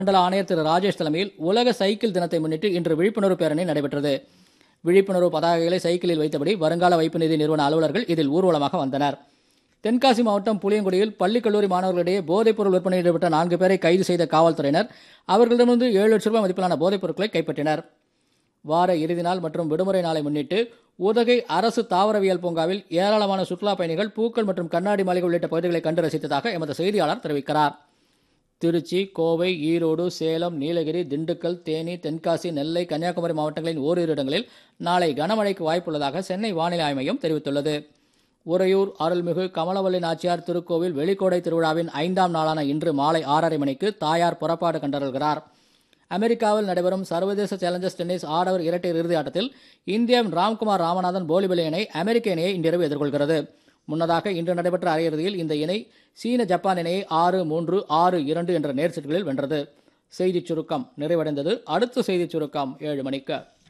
மண்டல ஆணையர் திரு ராஜேஷ் தலைமையில் உலக சைக்கிள் தினத்தை முன்னிட்டு இன்று விழிப்புணர்வு பேரணி நடைபெற்றது விழிப்புணர்வு பதாகைகளை சைக்கிளில் வைத்தபடி வருங்கால வைப்பு நிதி நிறுவன அலுவலர்கள் இதில் ஊர்வலமாக வந்தனர் தென்காசி மாவட்டம் புளியங்குடியில் பள்ளி கல்லூரி மாணவர்களிடையே போதைப்பொருள் விற்பனையில் ஈடுபட்ட நான்கு பேரை கைது செய்த காவல்துறையினர் அவர்களிடமிருந்து ஏழு லட்சம் ரூபாய் மதிப்பிலான போதைப் பொருட்களை கைப்பற்றினர் வார இறுதி நாள் மற்றும் விடுமுறை நாளை முன்னிட்டு உதகை அரசு தாவரவியல் பூங்காவில் ஏராளமான சுற்றுலா பயணிகள் பூக்கள் மற்றும் கண்ணாடி மாளிகை உள்ளிட்ட பகுதிகளை கண்டு ரசித்ததாக எமது செய்தியாளர் தெரிவிக்கிறார் திருச்சி கோவை ஈரோடு சேலம் நீலகிரி திண்டுக்கல் தேனி தென்காசி நெல்லை கன்னியாகுமரி மாவட்டங்களின் ஓரிரு இடங்களில் நாளை கனமழைக்கு வாய்ப்புள்ளதாக சென்னை வானிலை ஆய்வு மையம் தெரிவித்துள்ளது உறையூர் அருள்மிகு கமலவல்லி நாச்சியார் திருக்கோவில் வெளிக்கோடை திருவிழாவின் ஐந்தாம் நாளான இன்று மாலை ஆறரை மணிக்கு தாயார் புறப்பாடு கண்டருள்கிறார் அமெரிக்காவில் நடைபெறும் சர்வதேச சேலஞ்சர்ஸ் டென்னிஸ் ஆடவர் இரட்டையர் இறுதி ஆட்டத்தில் இந்தியாவின் ராம்குமார் ராமநாதன் போலிபலி இணை அமெரிக்க இணையை இன்றிரவு எதிர்கொள்கிறது முன்னதாக இன்று நடைபெற்ற அரையிறுதியில் இந்த இணை சீன ஜப்பான் இணையை ஆறு மூன்று ஆறு இரண்டு என்ற நேர் செட்களில் வென்றது செய்திச் சுருக்கம் நிறைவடைந்தது அடுத்த செய்திச் சுருக்கம் ஏழு மணிக்கு